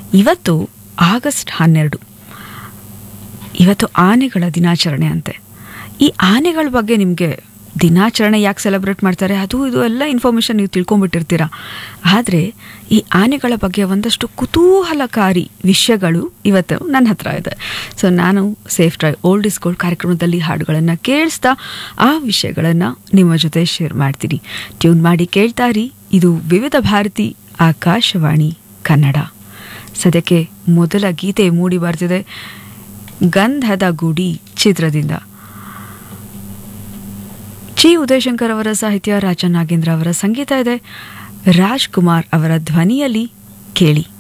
ಇವತ್ತು ಆಗಸ್ಟ್ ಹನ್ನೆರಡು ಇವತ್ತು ಆನೆಗಳ ದಿನಾಚರಣೆ ಅಂತೆ ಈ ಆನೆಗಳ ಬಗ್ಗೆ ನಿಮಗೆ ದಿನಾಚರಣೆ ಯಾಕೆ ಸೆಲೆಬ್ರೇಟ್ ಮಾಡ್ತಾರೆ ಅದು ಇದು ಎಲ್ಲ ಇನ್ಫಾರ್ಮೇಷನ್ ನೀವು ತಿಳ್ಕೊಂಬಿಟ್ಟಿರ್ತೀರ ಆದರೆ ಈ ಆನೆಗಳ ಬಗ್ಗೆ ಒಂದಷ್ಟು ಕುತೂಹಲಕಾರಿ ವಿಷಯಗಳು ಇವತ್ತು ನನ್ನ ಹತ್ರ ಇದೆ ಸೊ ನಾನು safe drive old is gold ಕಾರ್ಯಕ್ರಮದಲ್ಲಿ ಹಾಡುಗಳನ್ನು ಕೇಳಿಸ್ತಾ ಆ ವಿಷಯಗಳನ್ನು ನಿಮ್ಮ ಜೊತೆ ಶೇರ್ ಮಾಡ್ತೀನಿ ಟ್ಯೂನ್ ಮಾಡಿ ಕೇಳ್ತಾ ಇರಿ ಇದು ವಿವಿಧ ಭಾರತಿ ಆಕಾಶವಾಣಿ ಕನ್ನಡ ಸದ್ಯಕ್ಕೆ ಮೊದಲ ಗೀತೆ ಮೂಡಿ ಬರ್ತಿದೆ ಗಂಧದ ಗುಡಿ ಚಿತ್ರದಿಂದ ಚಿ ಉದಯಶಂಕರ್ ಅವರ ಸಾಹಿತ್ಯ ರಾಜ ನಾಗೇಂದ್ರ ಅವರ ಸಂಗೀತ ಇದೆ ರಾಜ್ಕುಮಾರ್ ಅವರ ಧ್ವನಿಯಲ್ಲಿ ಕೇಳಿ